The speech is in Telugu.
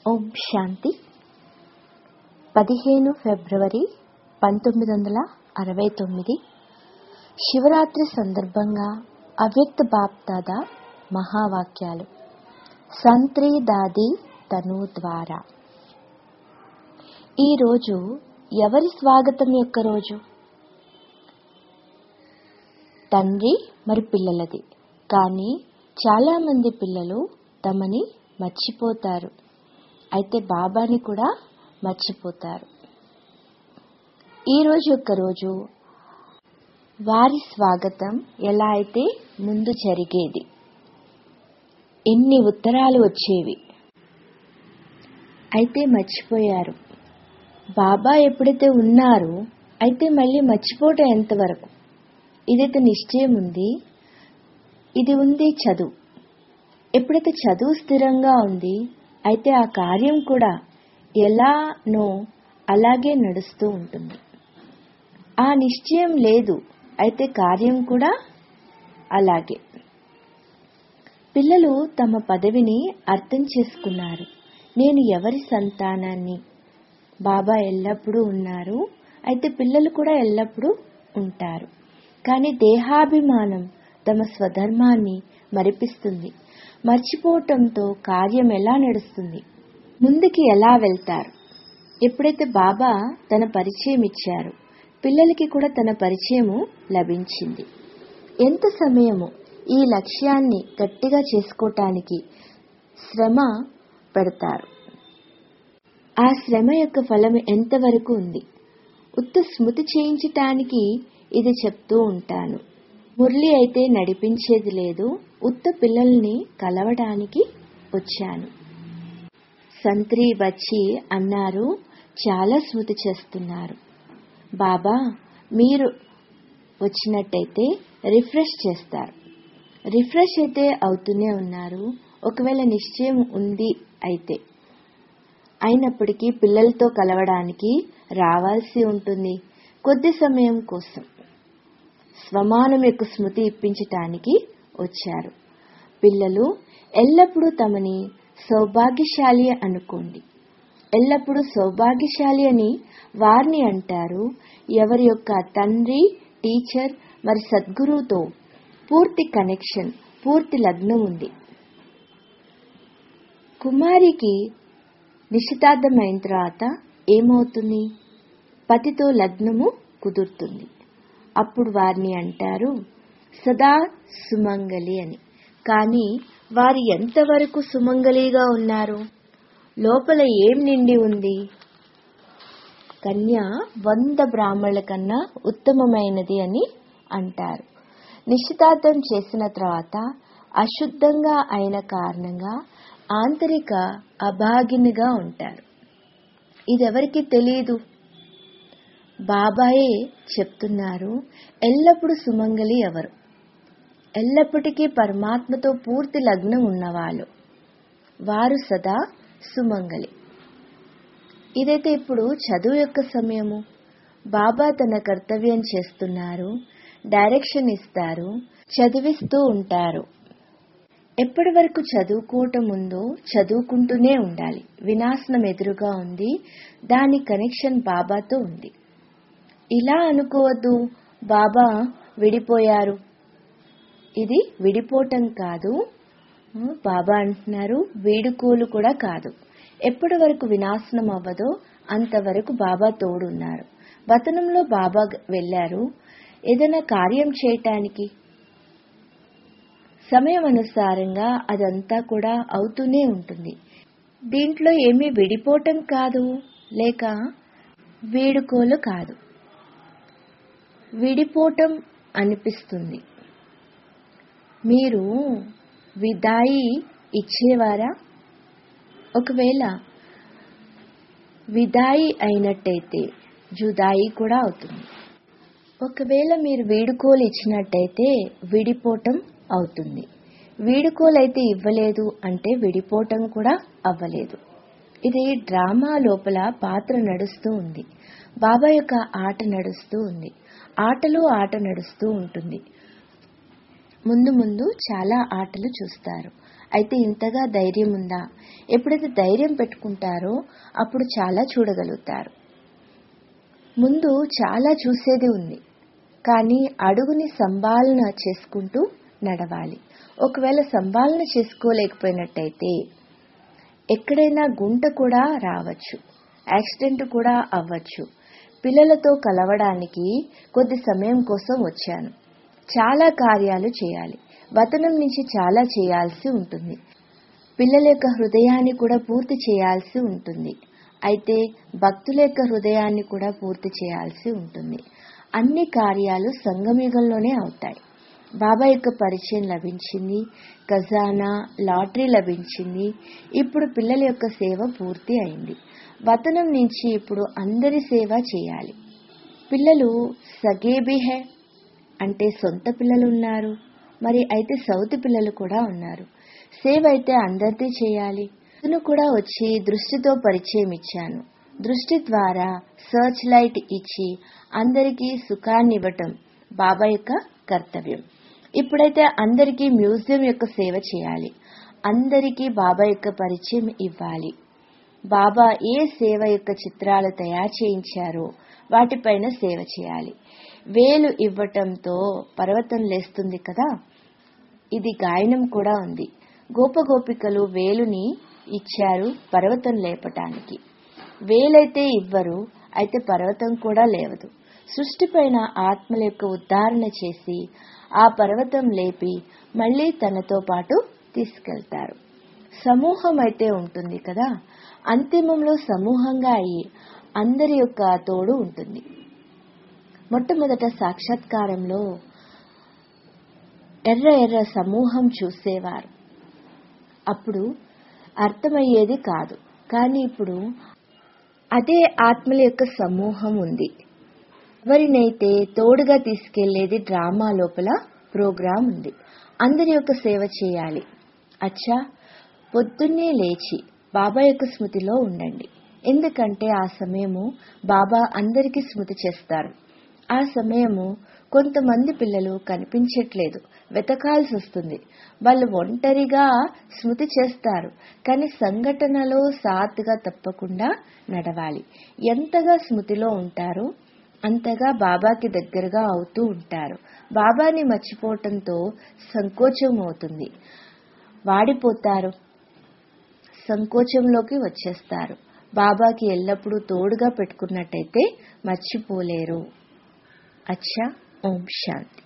ఓం శాంతి పదిహేను ఫిబ్రవరి పంతొమ్మిది వందల అరవై తొమ్మిది శివరాత్రి సందర్భంగా అవ్యక్త బాప్దాద మహావాక్యాలు సంత్రి దాది తను ద్వారా ఈరోజు ఎవరి స్వాగతం యొక్క రోజు తండ్రి మరి పిల్లలది కానీ చాలామంది పిల్లలు తమని మర్చిపోతారు అయితే బాబాని కూడా మర్చిపోతారు ఈరోజు యొక్క రోజు వారి స్వాగతం ఎలా అయితే ముందు జరిగేది ఎన్ని ఉత్తరాలు వచ్చేవి అయితే మర్చిపోయారు బాబా ఎప్పుడైతే ఉన్నారో అయితే మళ్ళీ మర్చిపోవటం ఎంతవరకు ఇదైతే నిశ్చయం ఉంది ఇది ఉంది చదువు ఎప్పుడైతే చదువు స్థిరంగా ఉంది అయితే ఆ కార్యం కూడా ఎలానో అలాగే నడుస్తూ ఉంటుంది ఆ నిశ్చయం లేదు అయితే కార్యం కూడా అలాగే పిల్లలు తమ పదవిని అర్థం చేసుకున్నారు నేను ఎవరి సంతానాన్ని బాబా ఎల్లప్పుడూ ఉన్నారు అయితే పిల్లలు కూడా ఎల్లప్పుడూ ఉంటారు కానీ దేహాభిమానం తమ స్వధర్మాన్ని మరిపిస్తుంది మర్చిపోవటంతో కార్యం ఎలా నడుస్తుంది ముందుకి ఎలా వెళ్తారు ఎప్పుడైతే బాబా తన పరిచయం ఇచ్చారు పిల్లలకి కూడా తన పరిచయము లభించింది ఎంత సమయము ఈ లక్ష్యాన్ని గట్టిగా చేసుకోవటానికి శ్రమ పెడతారు ఆ శ్రమ యొక్క ఫలం ఎంతవరకు ఉంది ఉత్త స్మృతి చేయించటానికి ఇది చెప్తూ ఉంటాను మురళి అయితే నడిపించేది లేదు ఉత్త పిల్లల్ని కలవడానికి వచ్చాను సంత్రి వచ్చి అన్నారు చాలా స్మృతి చేస్తున్నారు బాబా మీరు వచ్చినట్టయితే రిఫ్రెష్ చేస్తారు రిఫ్రెష్ అయితే అవుతూనే ఉన్నారు ఒకవేళ నిశ్చయం ఉంది అయితే అయినప్పటికీ పిల్లలతో కలవడానికి రావాల్సి ఉంటుంది కొద్ది సమయం కోసం స్వమానం యొక్క స్మృతి ఇప్పించటానికి వచ్చారు పిల్లలు ఎల్లప్పుడూ తమని సౌభాగ్యశాలి అనుకోండి ఎల్లప్పుడూ సౌభాగ్యశాలి అని వారిని అంటారు ఎవరి యొక్క తండ్రి టీచర్ మరి సద్గురువుతో పూర్తి కనెక్షన్ పూర్తి లగ్నం ఉంది కుమారికి నిశ్చితార్థం అయిన తర్వాత ఏమవుతుంది పతితో లగ్నము కుదురుతుంది అప్పుడు వారిని అంటారు సదా సుమంగలి అని కానీ వారు ఎంతవరకు సుమంగలిగా ఉన్నారు లోపల ఏం నిండి ఉంది కన్య వంద బ్రాహ్మణుల కన్నా ఉత్తమమైనది అని అంటారు నిశ్చితార్థం చేసిన తర్వాత అశుద్ధంగా అయిన కారణంగా ఆంతరిక అభాగినిగా ఉంటారు ఇదెవరికి తెలియదు బాబాయే చెప్తున్నారు ఎల్లప్పుడూ సుమంగలి ఎవరు ఎల్లప్పటికీ పరమాత్మతో పూర్తి లగ్నం ఉన్నవాళ్ళు వారు సదా సుమంగలి ఇదైతే ఇప్పుడు చదువు యొక్క సమయము బాబా తన కర్తవ్యం చేస్తున్నారు డైరెక్షన్ ఇస్తారు చదివిస్తూ ఉంటారు ఎప్పటి వరకు చదువుకోవటం ఉందో చదువుకుంటూనే ఉండాలి వినాశనం ఎదురుగా ఉంది దాని కనెక్షన్ బాబాతో ఉంది ఇలా అనుకోవద్దు బాబా విడిపోయారు ఇది విడిపోవటం కాదు బాబా అంటున్నారు వీడుకోలు కూడా కాదు ఎప్పటి వరకు వినాశనం అవ్వదో అంతవరకు బాబా తోడున్నారు వతనంలో బాబా వెళ్లారు ఏదైనా కార్యం చేయటానికి సమయం అనుసారంగా అదంతా కూడా అవుతూనే ఉంటుంది దీంట్లో ఏమీ విడిపోవటం కాదు లేక వీడుకోలు కాదు విడిపోవటం అనిపిస్తుంది మీరు విదాయి ఇచ్చేవారా ఒకవేళ విదాయి అయినట్టయితే జుదాయి కూడా అవుతుంది ఒకవేళ మీరు వీడుకోలు ఇచ్చినట్టయితే విడిపోవటం అవుతుంది వీడుకోలైతే ఇవ్వలేదు అంటే విడిపోవటం కూడా అవ్వలేదు ఇది డ్రామా లోపల పాత్ర నడుస్తూ ఉంది బాబా యొక్క ఆట నడుస్తూ ఉంది ఆటలో ఆట నడుస్తూ ఉంటుంది ముందు ముందు చాలా ఆటలు చూస్తారు అయితే ఇంతగా ధైర్యం ఉందా ఎప్పుడైతే ధైర్యం పెట్టుకుంటారో అప్పుడు చాలా చూడగలుగుతారు ముందు చాలా చూసేది ఉంది కానీ అడుగుని సంభాలన చేసుకుంటూ నడవాలి ఒకవేళ సంభాలన చేసుకోలేకపోయినట్టయితే ఎక్కడైనా గుంట కూడా రావచ్చు యాక్సిడెంట్ కూడా అవ్వచ్చు పిల్లలతో కలవడానికి కొద్ది సమయం కోసం వచ్చాను చాలా కార్యాలు చేయాలి వతనం నుంచి చాలా చేయాల్సి ఉంటుంది పిల్లల యొక్క హృదయాన్ని కూడా పూర్తి చేయాల్సి ఉంటుంది అయితే భక్తుల యొక్క హృదయాన్ని కూడా పూర్తి చేయాల్సి ఉంటుంది అన్ని కార్యాలు సంగమయుగంలోనే అవుతాయి బాబా యొక్క పరిచయం లభించింది ఖజానా లాటరీ లభించింది ఇప్పుడు పిల్లల యొక్క సేవ పూర్తి అయింది వతనం నుంచి ఇప్పుడు అందరి సేవ చేయాలి పిల్లలు సగేబీ హే అంటే సొంత పిల్లలు ఉన్నారు మరి అయితే సౌతి పిల్లలు కూడా ఉన్నారు సేవ అయితే అందరిది చేయాలి అతను కూడా వచ్చి దృష్టితో పరిచయం ఇచ్చాను దృష్టి ద్వారా సర్చ్ లైట్ ఇచ్చి అందరికీ సుఖాన్ని ఇవ్వటం బాబా యొక్క కర్తవ్యం ఇప్పుడైతే అందరికీ మ్యూజియం యొక్క సేవ చేయాలి అందరికీ బాబా యొక్క పరిచయం ఇవ్వాలి బాబా ఏ సేవ యొక్క చిత్రాలు తయారు చేయించారో వాటిపైన సేవ చేయాలి వేలు ఇవ్వటంతో పర్వతం లేస్తుంది కదా ఇది గాయనం కూడా ఉంది గోపగోపికలు వేలుని ఇచ్చారు పర్వతం లేపటానికి వేలైతే ఇవ్వరు అయితే పర్వతం కూడా లేవదు సృష్టిపైన ఆత్మల యొక్క ఉద్ధారణ చేసి ఆ పర్వతం లేపి మళ్ళీ తనతో పాటు తీసుకెళ్తారు సమూహం అయితే ఉంటుంది కదా అంతిమంలో సమూహంగా అయ్యి అందరి యొక్క తోడు ఉంటుంది మొట్టమొదట సాక్షాత్కారంలో ఎర్ర ఎర్ర సమూహం చూసేవారు అప్పుడు అర్థమయ్యేది కాదు కానీ ఇప్పుడు అదే ఆత్మల యొక్క సమూహం ఉంది ఎవరినైతే తోడుగా తీసుకెళ్లేది డ్రామా లోపల ప్రోగ్రాం ఉంది అందరి యొక్క సేవ చేయాలి అచ్చా పొద్దున్నే లేచి బాబా యొక్క స్మృతిలో ఉండండి ఎందుకంటే ఆ సమయము బాబా అందరికీ స్మృతి చేస్తారు ఆ సమయము కొంతమంది పిల్లలు కనిపించట్లేదు వెతకాల్సి వస్తుంది వాళ్ళు ఒంటరిగా స్మృతి చేస్తారు కానీ సంఘటనలో సాత్గా తప్పకుండా నడవాలి ఎంతగా స్మృతిలో ఉంటారో అంతగా బాబాకి దగ్గరగా అవుతూ ఉంటారు బాబాని మర్చిపోవటంతో సంకోచం అవుతుంది వాడిపోతారు సంకోచంలోకి వచ్చేస్తారు బాబాకి ఎల్లప్పుడూ తోడుగా పెట్టుకున్నట్టయితే మర్చిపోలేరు అచ్చా ఓం శాంతి